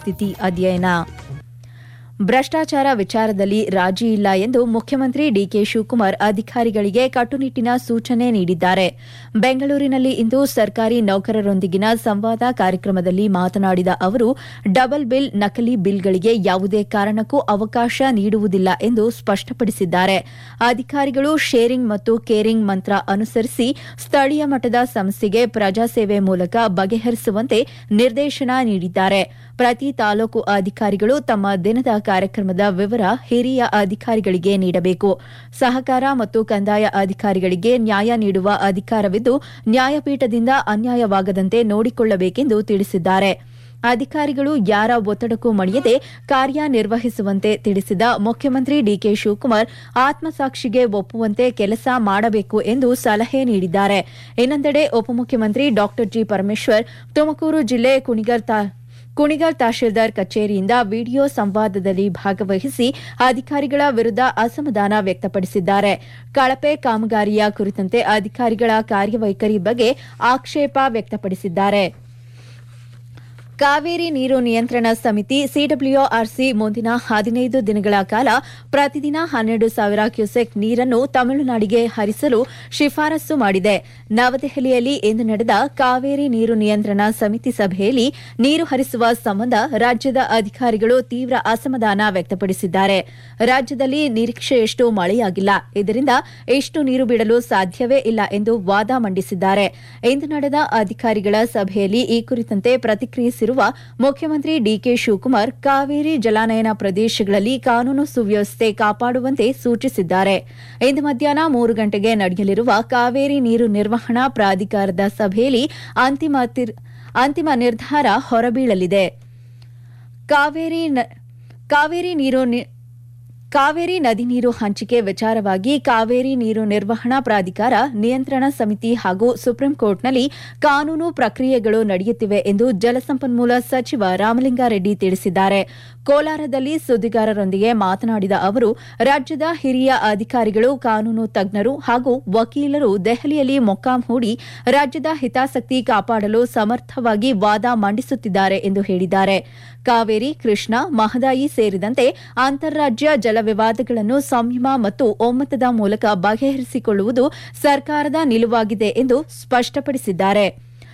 ಪರಿಸ್ಥಿತಿ ಅಧ್ಯಯನ ಭ್ರಷ್ಟಾಚಾರ ವಿಚಾರದಲ್ಲಿ ರಾಜಿ ಇಲ್ಲ ಎಂದು ಮುಖ್ಯಮಂತ್ರಿ ಡಿಕೆ ಶಿವಕುಮಾರ್ ಅಧಿಕಾರಿಗಳಿಗೆ ಕಟ್ಟುನಿಟ್ಟಿನ ಸೂಚನೆ ನೀಡಿದ್ದಾರೆ ಬೆಂಗಳೂರಿನಲ್ಲಿ ಇಂದು ಸರ್ಕಾರಿ ನೌಕರರೊಂದಿಗಿನ ಸಂವಾದ ಕಾರ್ಯಕ್ರಮದಲ್ಲಿ ಮಾತನಾಡಿದ ಅವರು ಡಬಲ್ ಬಿಲ್ ನಕಲಿ ಬಿಲ್ಗಳಿಗೆ ಯಾವುದೇ ಕಾರಣಕ್ಕೂ ಅವಕಾಶ ನೀಡುವುದಿಲ್ಲ ಎಂದು ಸ್ಪಷ್ಟಪಡಿಸಿದ್ದಾರೆ ಅಧಿಕಾರಿಗಳು ಶೇರಿಂಗ್ ಮತ್ತು ಕೇರಿಂಗ್ ಮಂತ್ರ ಅನುಸರಿಸಿ ಸ್ಥಳೀಯ ಮಟ್ಟದ ಸಮಸ್ಯೆಗೆ ಪ್ರಜಾಸೇವೆ ಮೂಲಕ ಬಗೆಹರಿಸುವಂತೆ ನಿರ್ದೇಶನ ನೀಡಿದ್ದಾರೆ ಪ್ರತಿ ತಾಲೂಕು ಅಧಿಕಾರಿಗಳು ತಮ್ಮ ದಿನದ ಕಾರ್ಯಕ್ರಮದ ವಿವರ ಹಿರಿಯ ಅಧಿಕಾರಿಗಳಿಗೆ ನೀಡಬೇಕು ಸಹಕಾರ ಮತ್ತು ಕಂದಾಯ ಅಧಿಕಾರಿಗಳಿಗೆ ನ್ಯಾಯ ನೀಡುವ ಅಧಿಕಾರವಿದ್ದು ನ್ಯಾಯಪೀಠದಿಂದ ಅನ್ಯಾಯವಾಗದಂತೆ ನೋಡಿಕೊಳ್ಳಬೇಕೆಂದು ತಿಳಿಸಿದ್ದಾರೆ ಅಧಿಕಾರಿಗಳು ಯಾರ ಒತ್ತಡಕ್ಕೂ ಮಣಿಯದೆ ಕಾರ್ಯನಿರ್ವಹಿಸುವಂತೆ ತಿಳಿಸಿದ ಮುಖ್ಯಮಂತ್ರಿ ಡಿಕೆ ಶಿವಕುಮಾರ್ ಆತ್ಮಸಾಕ್ಷಿಗೆ ಒಪ್ಪುವಂತೆ ಕೆಲಸ ಮಾಡಬೇಕು ಎಂದು ಸಲಹೆ ನೀಡಿದ್ದಾರೆ ಇನ್ನೊಂದೆಡೆ ಉಪಮುಖ್ಯಮಂತ್ರಿ ಡಾ ಜಿ ಪರಮೇಶ್ವರ್ ತುಮಕೂರು ಜಿಲ್ಲೆ ಕುಣಿಗಲ್ ತಾ ಕುಣಿಗಲ್ ತಹಶೀಲ್ದಾರ್ ಕಚೇರಿಯಿಂದ ವಿಡಿಯೋ ಸಂವಾದದಲ್ಲಿ ಭಾಗವಹಿಸಿ ಅಧಿಕಾರಿಗಳ ವಿರುದ್ಧ ಅಸಮಾಧಾನ ವ್ಯಕ್ತಪಡಿಸಿದ್ದಾರೆ ಕಳಪೆ ಕಾಮಗಾರಿಯ ಕುರಿತಂತೆ ಅಧಿಕಾರಿಗಳ ಕಾರ್ಯವೈಖರಿ ಬಗ್ಗೆ ಆಕ್ಷೇಪ ವ್ಯಕ್ತಪಡಿಸಿದ್ದಾರೆ ಕಾವೇರಿ ನೀರು ನಿಯಂತ್ರಣ ಸಮಿತಿ ಸಿಡಬ್ಲ್ಯೂಆರ್ಸಿ ಮುಂದಿನ ಹದಿನೈದು ದಿನಗಳ ಕಾಲ ಪ್ರತಿದಿನ ಹನ್ನೆರಡು ಸಾವಿರ ಕ್ಯೂಸೆಕ್ ನೀರನ್ನು ತಮಿಳುನಾಡಿಗೆ ಹರಿಸಲು ಶಿಫಾರಸು ಮಾಡಿದೆ ನವದೆಹಲಿಯಲ್ಲಿ ಇಂದು ನಡೆದ ಕಾವೇರಿ ನೀರು ನಿಯಂತ್ರಣ ಸಮಿತಿ ಸಭೆಯಲ್ಲಿ ನೀರು ಹರಿಸುವ ಸಂಬಂಧ ರಾಜ್ಯದ ಅಧಿಕಾರಿಗಳು ತೀವ್ರ ಅಸಮಾಧಾನ ವ್ಯಕ್ತಪಡಿಸಿದ್ದಾರೆ ರಾಜ್ಯದಲ್ಲಿ ನಿರೀಕ್ಷೆಯಷ್ಟು ಮಳೆಯಾಗಿಲ್ಲ ಇದರಿಂದ ಎಷ್ಟು ನೀರು ಬಿಡಲು ಸಾಧ್ಯವೇ ಇಲ್ಲ ಎಂದು ವಾದ ಮಂಡಿಸಿದ್ದಾರೆ ಇಂದು ನಡೆದ ಅಧಿಕಾರಿಗಳ ಸಭೆಯಲ್ಲಿ ಈ ಕುರಿತಂತೆ ಪ್ರತಿಕ್ರಿಯಿಸಿರುವ ಮುಖ್ಯಮಂತ್ರಿ ಡಿಕೆ ಶಿವಕುಮಾರ್ ಕಾವೇರಿ ಜಲಾನಯನ ಪ್ರದೇಶಗಳಲ್ಲಿ ಕಾನೂನು ಸುವ್ಯವಸ್ಥೆ ಕಾಪಾಡುವಂತೆ ಸೂಚಿಸಿದ್ದಾರೆ ಇಂದು ಮಧ್ಯಾಹ್ನ ಮೂರು ಗಂಟೆಗೆ ನಡೆಯಲಿರುವ ಕಾವೇರಿ ನೀರು ನಿರ್ವಹಣಾ ಪ್ರಾಧಿಕಾರದ ಸಭೆಯಲ್ಲಿ ಅಂತಿಮ ತೀರ್- ಅಂತಿಮ ನಿರ್ಧಾರ ಹೊರಬೀಳಲಿದೆ ಕಾವೇರಿ ನ- ಕಾವೇರಿ ನೀರು ನಿ- ಕಾವೇರಿ ನದಿ ನೀರು ಹಂಚಿಕೆ ವಿಚಾರವಾಗಿ ಕಾವೇರಿ ನೀರು ನಿರ್ವಹಣಾ ಪ್ರಾಧಿಕಾರ ನಿಯಂತ್ರಣ ಸಮಿತಿ ಹಾಗೂ ಸುಪ್ರೀಂ ಕೋರ್ಟ್ನಲ್ಲಿ ಕಾನೂನು ಪ್ರಕ್ರಿಯೆಗಳು ನಡೆಯುತ್ತಿವೆ ಎಂದು ಜಲಸಂಪನ್ಮೂಲ ಸಚಿವ ರಾಮಲಿಂಗಾರೆಡ್ಡಿ ತಿಳಿಸಿದ್ದಾರೆ ಕೋಲಾರದಲ್ಲಿ ಸುದ್ದಿಗಾರರೊಂದಿಗೆ ಮಾತನಾಡಿದ ಅವರು ರಾಜ್ಯದ ಹಿರಿಯ ಅಧಿಕಾರಿಗಳು ಕಾನೂನು ತಜ್ಞರು ಹಾಗೂ ವಕೀಲರು ದೆಹಲಿಯಲ್ಲಿ ಮೊಕ್ಕಾಂ ಹೂಡಿ ರಾಜ್ಯದ ಹಿತಾಸಕ್ತಿ ಕಾಪಾಡಲು ಸಮರ್ಥವಾಗಿ ವಾದ ಮಂಡಿಸುತ್ತಿದ್ದಾರೆ ಎಂದು ಹೇಳಿದ್ದಾರೆ ಕಾವೇರಿ ಕೃಷ್ಣ ಮಹದಾಯಿ ಸೇರಿದಂತೆ ಅಂತಾರಾಜ್ಯ ಜಲ ವಿವಾದಗಳನ್ನು ಸಂಯಮ ಮತ್ತು ಒಮ್ಮತದ ಮೂಲಕ ಬಗೆಹರಿಸಿಕೊಳ್ಳುವುದು ಸರ್ಕಾರದ ನಿಲುವಾಗಿದೆ ಎಂದು ಸ್ಪಷ್ಟಪಡಿಸಿದ್ದಾರೆ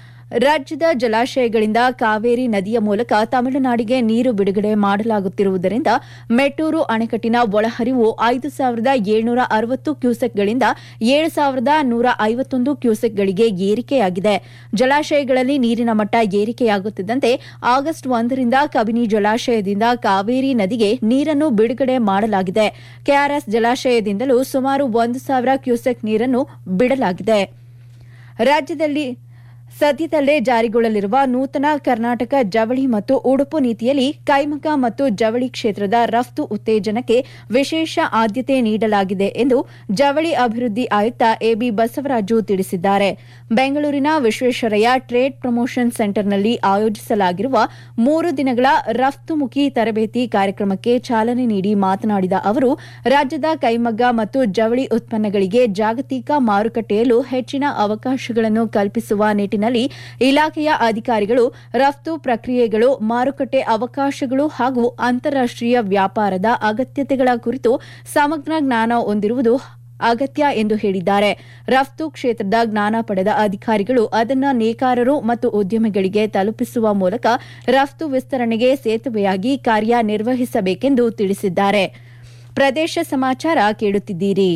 ರಾಜ್ಯದ ಜಲಾಶಯಗಳಿಂದ ಕಾವೇರಿ ನದಿಯ ಮೂಲಕ ತಮಿಳುನಾಡಿಗೆ ನೀರು ಬಿಡುಗಡೆ ಮಾಡಲಾಗುತ್ತಿರುವುದರಿಂದ ಮೆಟ್ಟೂರು ಅಣೆಕಟ್ಟಿನ ಒಳಹರಿವು ಐದು ಸಾವಿರದ ಏಳ್ನೂರ ಅರವತ್ತು ಕ್ಯೂಸೆಕ್ಗಳಿಂದ ಏಳು ಸಾವಿರದ ನೂರ ಐವತ್ತೊಂದು ಕ್ಯೂಸೆಕ್ಗಳಿಗೆ ಏರಿಕೆಯಾಗಿದೆ ಜಲಾಶಯಗಳಲ್ಲಿ ನೀರಿನ ಮಟ್ಟ ಏರಿಕೆಯಾಗುತ್ತಿದ್ದಂತೆ ಆಗಸ್ಟ್ ಒಂದರಿಂದ ಕಬಿನಿ ಜಲಾಶಯದಿಂದ ಕಾವೇರಿ ನದಿಗೆ ನೀರನ್ನು ಬಿಡುಗಡೆ ಮಾಡಲಾಗಿದೆ ಕೆಆರ್ಎಸ್ ಜಲಾಶಯದಿಂದಲೂ ಸುಮಾರು ಒಂದು ಸಾವಿರ ಕ್ಯೂಸೆಕ್ ನೀರನ್ನು ಬಿಡಲಾಗಿದೆ ರಾಜ್ಯದಲ್ಲಿ ಸದ್ಯದಲ್ಲೇ ಜಾರಿಗೊಳ್ಳಲಿರುವ ನೂತನ ಕರ್ನಾಟಕ ಜವಳಿ ಮತ್ತು ಉಡುಪು ನೀತಿಯಲ್ಲಿ ಕೈಮಗ್ಗ ಮತ್ತು ಜವಳಿ ಕ್ಷೇತ್ರದ ರಫ್ತು ಉತ್ತೇಜನಕ್ಕೆ ವಿಶೇಷ ಆದ್ಯತೆ ನೀಡಲಾಗಿದೆ ಎಂದು ಜವಳಿ ಅಭಿವೃದ್ಧಿ ಆಯುಕ್ತ ಎಬಿ ಬಸವರಾಜು ತಿಳಿಸಿದ್ದಾರೆ ಬೆಂಗಳೂರಿನ ವಿಶ್ವೇಶ್ವರಯ್ಯ ಟ್ರೇಡ್ ಪ್ರಮೋಷನ್ ಸೆಂಟರ್ನಲ್ಲಿ ಆಯೋಜಿಸಲಾಗಿರುವ ಮೂರು ದಿನಗಳ ರಫ್ತುಮುಖಿ ತರಬೇತಿ ಕಾರ್ಯಕ್ರಮಕ್ಕೆ ಚಾಲನೆ ನೀಡಿ ಮಾತನಾಡಿದ ಅವರು ರಾಜ್ಯದ ಕೈಮಗ್ಗ ಮತ್ತು ಜವಳಿ ಉತ್ಪನ್ನಗಳಿಗೆ ಜಾಗತಿಕ ಮಾರುಕಟ್ಟೆಯಲ್ಲೂ ಹೆಚ್ಚಿನ ಅವಕಾಶಗಳನ್ನು ಕಲ್ಪಿಸುವ ನಿಟ್ಟಿನಲ್ಲಿ ಇಲಾಖೆಯ ಅಧಿಕಾರಿಗಳು ರಫ್ತು ಪ್ರಕ್ರಿಯೆಗಳು ಮಾರುಕಟ್ಟೆ ಅವಕಾಶಗಳು ಹಾಗೂ ಅಂತಾರಾಷ್ಟೀಯ ವ್ಯಾಪಾರದ ಅಗತ್ಯತೆಗಳ ಕುರಿತು ಸಮಗ್ರ ಜ್ಞಾನ ಹೊಂದಿರುವುದು ಅಗತ್ಯ ಎಂದು ಹೇಳಿದ್ದಾರೆ ರಫ್ತು ಕ್ಷೇತ್ರದ ಜ್ಞಾನ ಪಡೆದ ಅಧಿಕಾರಿಗಳು ಅದನ್ನು ನೇಕಾರರು ಮತ್ತು ಉದ್ಯಮಿಗಳಿಗೆ ತಲುಪಿಸುವ ಮೂಲಕ ರಫ್ತು ವಿಸ್ತರಣೆಗೆ ಸೇತುವೆಯಾಗಿ ಕಾರ್ಯನಿರ್ವಹಿಸಬೇಕೆಂದು ತಿಳಿಸಿದ್ದಾರೆ ಪ್ರದೇಶ ಸಮಾಚಾರ ಕೇಳುತ್ತಿದ್ದೀರಿ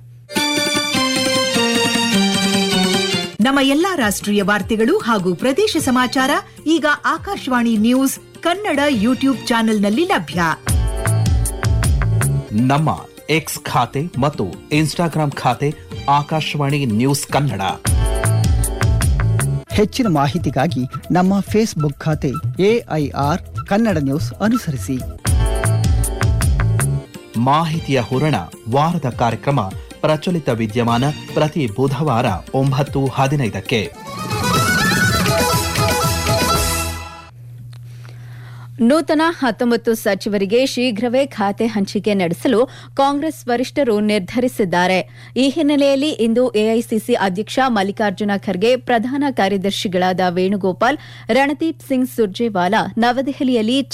ನಮ್ಮ ಎಲ್ಲಾ ರಾಷ್ಟ್ರೀಯ ವಾರ್ತೆಗಳು ಹಾಗೂ ಪ್ರದೇಶ ಸಮಾಚಾರ ಈಗ ಆಕಾಶವಾಣಿ ನ್ಯೂಸ್ ಕನ್ನಡ ಯೂಟ್ಯೂಬ್ ಚಾನೆಲ್ನಲ್ಲಿ ಲಭ್ಯ ನಮ್ಮ ಎಕ್ಸ್ ಖಾತೆ ಮತ್ತು ಇನ್ಸ್ಟಾಗ್ರಾಂ ಖಾತೆ ಆಕಾಶವಾಣಿ ನ್ಯೂಸ್ ಕನ್ನಡ ಹೆಚ್ಚಿನ ಮಾಹಿತಿಗಾಗಿ ನಮ್ಮ ಫೇಸ್ಬುಕ್ ಖಾತೆ ಎಐಆರ್ ಕನ್ನಡ ನ್ಯೂಸ್ ಅನುಸರಿಸಿ ಮಾಹಿತಿಯ ಹೂರಣ ವಾರದ ಕಾರ್ಯಕ್ರಮ ಪ್ರಚಲಿತ ವಿದ್ಯಮಾನ ಪ್ರತಿ ಬುಧವಾರ ಒಂಬತ್ತು ಹದಿನೈದಕ್ಕೆ ನೂತನ ಹತ್ತೊಂಬತ್ತು ಸಚಿವರಿಗೆ ಶೀಘ್ರವೇ ಖಾತೆ ಹಂಚಿಕೆ ನಡೆಸಲು ಕಾಂಗ್ರೆಸ್ ವರಿಷ್ಠರು ನಿರ್ಧರಿಸಿದ್ದಾರೆ ಈ ಹಿನ್ನೆಲೆಯಲ್ಲಿ ಇಂದು ಎಐಸಿಸಿ ಅಧ್ಯಕ್ಷ ಮಲ್ಲಿಕಾರ್ಜುನ ಖರ್ಗೆ ಪ್ರಧಾನ ಕಾರ್ಯದರ್ಶಿಗಳಾದ ವೇಣುಗೋಪಾಲ್ ರಣದೀಪ್ ಸಿಂಗ್ ಸುರ್ಜೇವಾಲಾ ನವದೆಹಲಿಯಲ್ಲಿ